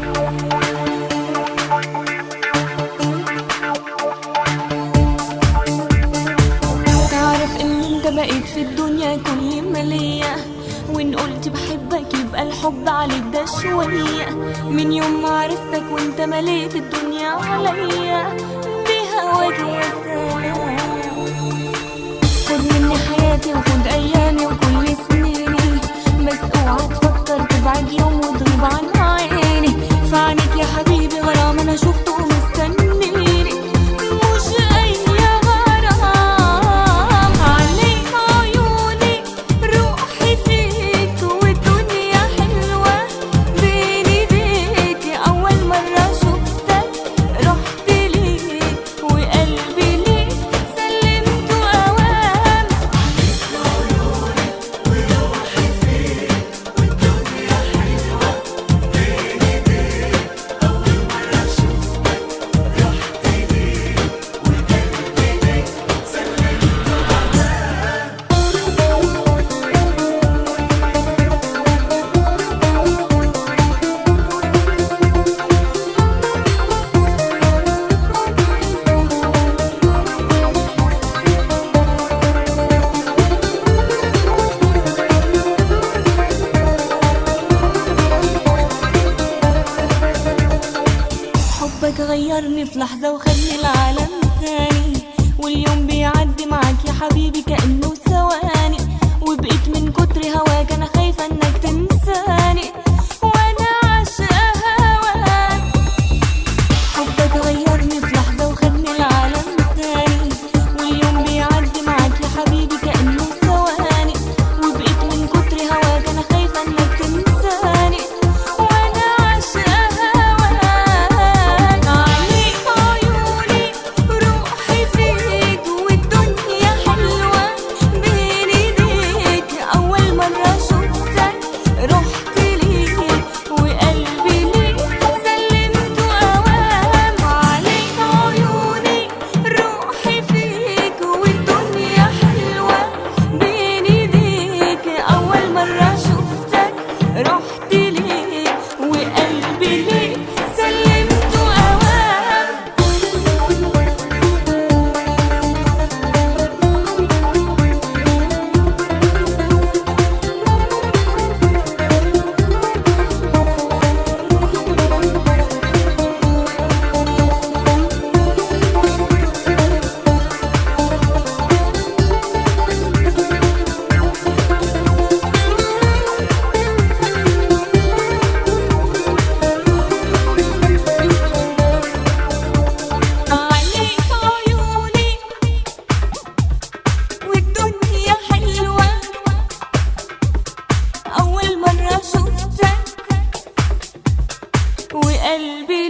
تعرف ان انت بقيت في الدنيا كل مالية وان قلت بحبك يبقى الحب عليك ده شوية من يوم ما عرفتك وانت مليت الدنيا عليا بهواك يا سلام خد مني حياتي وخد ايامي وكل سنيني بس اوعى تفكر تبعد يوم وتغيب عن عيني في عينيك يا حبيبي غرام انا شفته ومستنيني مش اي غرام عليك عيوني روحي فيك والدنيا حلوة بين ايديك اول مرة شفتك رحت ليك وقلبي ليك سلمته اوام حبك غيرني في لحظة وخدني لعالم تاني واليوم بيعدي معاك يا حبيبي كأنه ثواني وبقيت من كتر هواك أنا خايفة إنك تنساني وأنا عاشقة هواك حبك غيرني في لحظة وخدني لعالم تاني واليوم بيعدي معاك يا حبيبي كأنه ثواني وبقيت من كتر هواك أنا خايفة إنك تنساني وأنا عاشقة هواك عليك عيوني روحي فيك والدنيا حلوة بين إيديك أول مرة شفتك رحت ليك وقلبي ليك سلمته أوام عليك عيوني روحي فيك والدنيا حلوة بين إيديك أول مرة شفتك رحت ليك وقلبي ليك سلمته أوام عليك عيوني والدنيا حلوة أول مرة شفتك وقلبي